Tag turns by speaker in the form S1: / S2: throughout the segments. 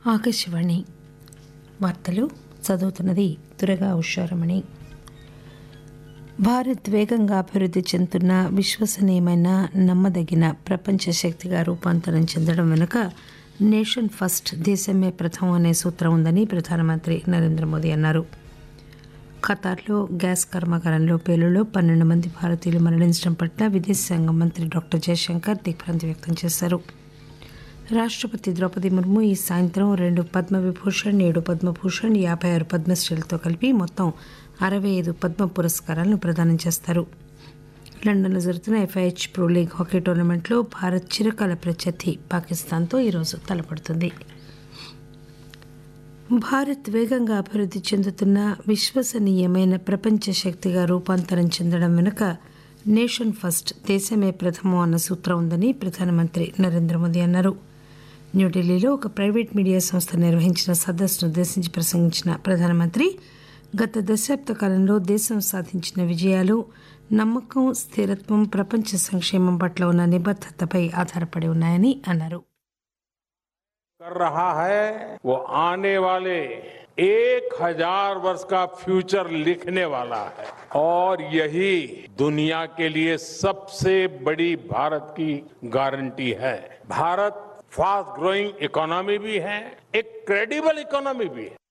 S1: ఆకాశవాణి వార్తలు చదువుతున్నది దురగా ఉషారమణి భారత్ వేగంగా అభివృద్ధి చెందుతున్న విశ్వసనీయమైన నమ్మదగిన ప్రపంచ శక్తిగా రూపాంతరం చెందడం వెనుక నేషన్ ఫస్ట్ దేశమే ప్రథమం అనే సూత్రం ఉందని ప్రధానమంత్రి నరేంద్ర మోదీ అన్నారు ఖతార్లో గ్యాస్ కర్మాగారంలో పేలులో పన్నెండు మంది భారతీయులు మరణించడం పట్ల విదేశాంగ మంత్రి డాక్టర్ జయశంకర్ దిగ్భ్రాంతి వ్యక్తం చేశారు రాష్టపతి ద్రౌపది ముర్ము ఈ సాయంత్రం రెండు పద్మవిభూషణ్ ఏడు పద్మభూషణ్ యాభై ఆరు పద్మశ్రీలతో కలిపి మొత్తం అరవై ఐదు పద్మ పురస్కారాలను ప్రదానం చేస్తారు లండన్లో జరుగుతున్న ఎఫ్ఐహెచ్ ప్రో లీగ్ హాకీ టోర్నమెంట్లో భారత్ చిరకాల ప్రత్యర్థి పాకిస్తాన్తో ఈరోజు తలపడుతుంది భారత్ వేగంగా అభివృద్ధి చెందుతున్న విశ్వసనీయమైన ప్రపంచ శక్తిగా రూపాంతరం చెందడం వెనుక నేషన్ ఫస్ట్ దేశమే ప్రథమం అన్న సూత్రం ఉందని ప్రధానమంత్రి నరేంద్ర మోదీ అన్నారు న్యూఢిల్లీలో ఒక ప్రైవేట్ మీడియా సంస్థ నిర్వహించిన సదస్సును ఉద్దేశించి ప్రసంగించిన ప్రధానమంత్రి గత దశాబ్ద కాలంలో దేశం సాధించిన విజయాలు నమ్మకం స్థిరత్వం ప్రపంచ సంక్షేమం పట్ల ఉన్న నిబద్దతపై ఆధారపడి ఉన్నాయని అన్నారు
S2: कर रहा है वो आने वाले एक हजार वर्ष का फ्यूचर लिखने वाला है और यही दुनिया के लिए सबसे बड़ी भारत की गारंटी है भारत फास्ट ग्रोइंग इकोनॉमी भी है एक क्रेडिबल इकोनॉमी भी है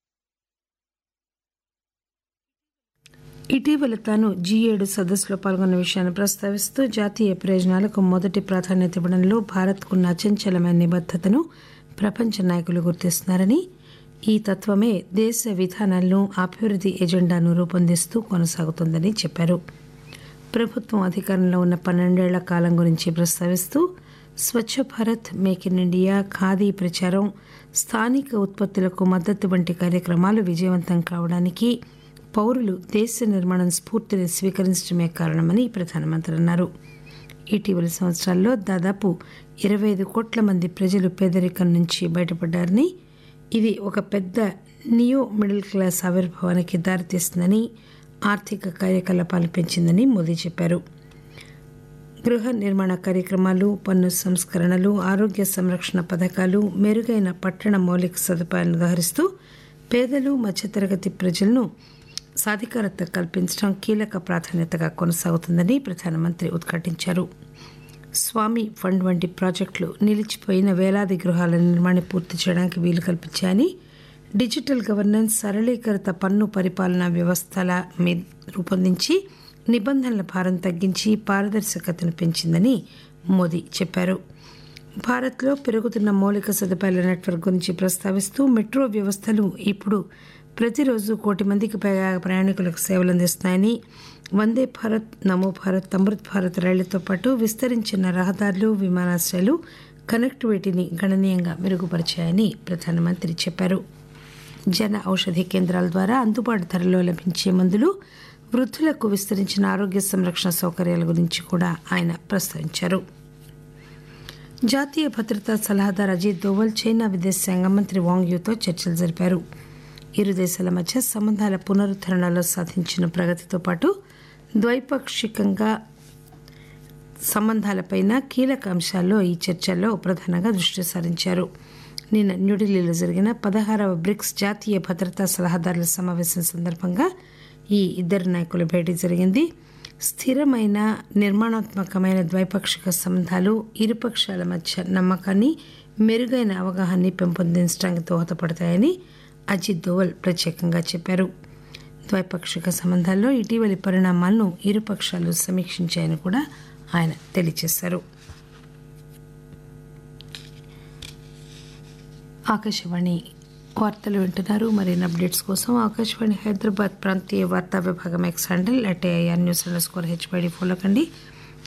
S1: ఇటీవల తాను జీ ఏడు సదస్సులో పాల్గొన్న విషయాన్ని ప్రస్తావిస్తూ జాతీయ ప్రయోజనాలకు మొదటి ప్రాధాన్యత ఇవ్వడంలో భారత్కున్న అచంచలమైన నిబద్దతను ప్రపంచ నాయకులు గుర్తిస్తున్నారని ఈ తత్వమే దేశ విధానాలను అభివృద్ధి ఎజెండాను రూపొందిస్తూ కొనసాగుతోందని చెప్పారు ప్రభుత్వం అధికారంలో ఉన్న పన్నెండేళ్ల కాలం గురించి ప్రస్తావిస్తూ Swachh Bharat make in India khadi ప్రచారం స్థానిక ఉత్పత్తులకు మద్దతు వంటి కార్యక్రమాలు విజయవంతం కావడానికి పౌరులు దేశ నిర్మాణం స్ఫూర్తిని స్వీకరించడమే కారణమని ప్రధానమంత్రి అన్నారు ఇటీవలి సంవత్సరాల్లో దాదాపు ఇరవై ఐదు కోట్ల మంది ప్రజలు పేదరికం నుంచి బయటపడ్డారని ఇది ఒక పెద్ద నియో మిడిల్ క్లాస్ ఆవిర్భావానికి దారితీస్తుందని ఆర్థిక కార్యకలాపాలు పెంచిందని మోదీ చెప్పారు గృహ నిర్మాణ కార్యక్రమాలు పన్ను సంస్కరణలు ఆరోగ్య సంరక్షణ పథకాలు మెరుగైన పట్టణ మౌలిక సదుపాయాలను ఉదహరిస్తూ పేదలు మధ్యతరగతి ప్రజలను సాధికారత కల్పించడం కీలక ప్రాధాన్యతగా కొనసాగుతుందని ప్రధానమంత్రి ఉద్ఘాటించారు స్వామి ఫండ్ వంటి ప్రాజెక్టులు నిలిచిపోయిన వేలాది గృహాల నిర్మాణం పూర్తి చేయడానికి వీలు కల్పించాయని డిజిటల్ గవర్నెన్స్ సరళీకృత పన్ను పరిపాలనా వ్యవస్థల మీద రూపొందించి నిబంధనల భారం తగ్గించి పారదర్శకతను పెంచిందని మోదీ చెప్పారు భారత్లో పెరుగుతున్న మౌలిక సదుపాయాల నెట్వర్క్ గురించి ప్రస్తావిస్తూ మెట్రో వ్యవస్థలు ఇప్పుడు ప్రతిరోజు కోటి మందికి పైగా ప్రయాణికులకు సేవలు అందిస్తున్నాయని వందే భారత్ నమో భారత్ అమృత్ భారత్ రైళ్లతో పాటు విస్తరించిన రహదారులు విమానాశ్రయాలు కనెక్టివిటీని గణనీయంగా మెరుగుపరిచాయని ప్రధానమంత్రి చెప్పారు జన ఔషధి కేంద్రాల ద్వారా అందుబాటు ధరలో లభించే మందులు వృద్ధులకు విస్తరించిన ఆరోగ్య సంరక్షణ సౌకర్యాల గురించి కూడా ఆయన ప్రస్తావించారు జాతీయ భద్రతా సలహాదారు అజిత్ దోవల్ చైనా విదేశాంగ మంత్రి వాంగ్ యూతో చర్చలు జరిపారు ఇరు దేశాల మధ్య సంబంధాల పునరుద్ధరణలో సాధించిన ప్రగతితో పాటు ద్వైపాక్షికంగా సంబంధాలపైన కీలక అంశాల్లో ఈ చర్చల్లో ప్రధానంగా దృష్టి సారించారు నిన్న న్యూఢిల్లీలో జరిగిన పదహారవ బ్రిక్స్ జాతీయ భద్రతా సలహాదారుల సమావేశం సందర్భంగా ఈ ఇద్దరు నాయకుల భేటీ జరిగింది స్థిరమైన నిర్మాణాత్మకమైన ద్వైపాక్షిక సంబంధాలు ఇరుపక్షాల మధ్య నమ్మకాన్ని మెరుగైన అవగాహనని పెంపొందించడానికి దోహదపడతాయని అజిత్ దోవల్ ప్రత్యేకంగా చెప్పారు ద్వైపాక్షిక సంబంధాల్లో ఇటీవలి పరిణామాలను ఇరుపక్షాలు సమీక్షించాయని కూడా ఆయన తెలియజేశారు ఆకాశవాణి వార్తలు వింటున్నారు మరిన్ని అప్డేట్స్ కోసం ఆకాశవాణి హైదరాబాద్ ప్రాంతీయ వార్తా విభాగం X handle at AIR news under score H Y D follow కండి